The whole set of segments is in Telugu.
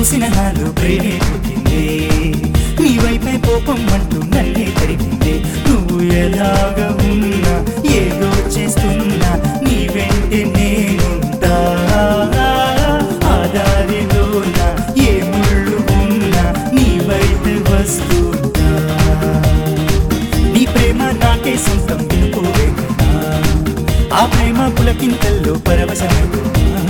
చూసిన నాలో ప్రేమే పుట్టిందే నీ వైపే కోపం అంటూ నన్నే తరిగిందే నువ్వు ఎలాగ ఉన్నా ఏదో చేస్తున్నా నీ వెంటే నేనుంటా ఆ దారిలోన ఏ ముళ్ళు ఉన్నా నీ వైపే వస్తుంటా నీ ప్రేమ నాకే సొంతం వినుకోవేనా ఆ ప్రేమ పులకింతల్లో పరవశమైపోయినా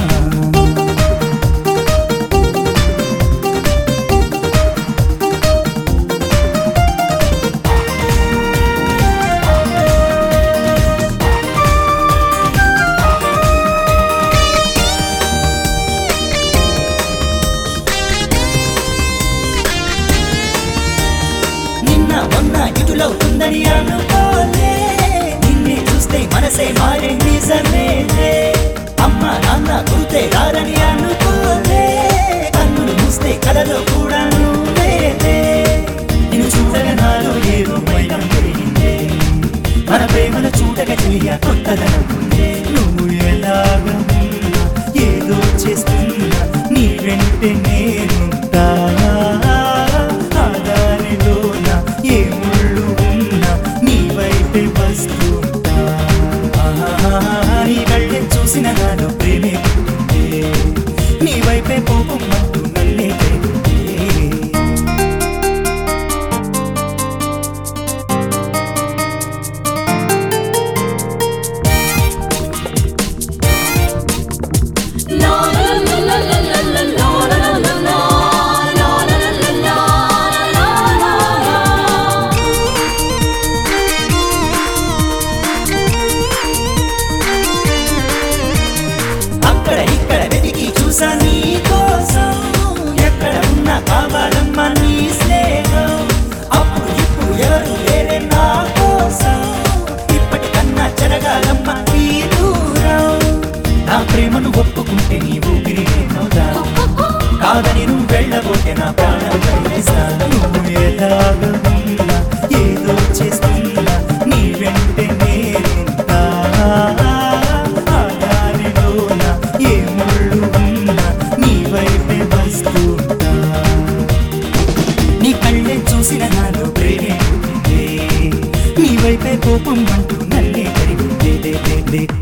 నిన్న మొన్న ఇటులవుతుందని అనుకోలే నిన్నే చూస్తే మనసే మారే నిజమేలే అమ్మ నాన్న గుర్తే రారని అనుకోలే కన్నులు మూస్తే కలలో కూడా నువ్వేలే నిన్ను చూడగా నాలో ఏదో మైనం పెరిగిందే మన ప్రేమను చూడగా తెలియ కొత్తదనం ఉందే నువ్వు ఎలాగా ఉన్నా ఏదో చేస్తున్నా నీ వెంటే నేనుంటా ఆ దారిలోన ఏ ముళ్ళు ఉన్నా నీ వైపే వస్తుంటా ఆహా, నీ కళ్ళే చూసిన నాలో ప్రేమే పుట్టిందే నీ వైపే కోపం అంటూ నన్నే పెరిగిందే అక్కడ ఇక్కడ వెతికి చూసా నీ కోసం ఎక్కడ ఉన్నా కావాలమ్మా నీ స్నేహం అప్పుడు ఇప్పుడు ఎవరు లేరే నా కోసం ఇప్పటికన్నా జరగాలమ్మా ఈ దూరం నా ప్రేమను ఒప్పుకుంటే నీ ఊపిరి నేనవుదా కాదని నువ్వు వెళ్ళబోతే నా ప్రాణం కలిగిస్తాను నువ్వు ఎలాగ ఉన్నా ఏదో చేస్తున్నా నీ వెంటే నేనుంటా ఆ దారిలోన ఏ ముళ్ళు ఉన్నా నీ వైపే వస్తుంటా నీ కళ్ళే చూసిన నాలో ప్రేమే పుట్టిందే నీ వైపే కోపం అంటూ నన్నే కరిగిందే దే దే దే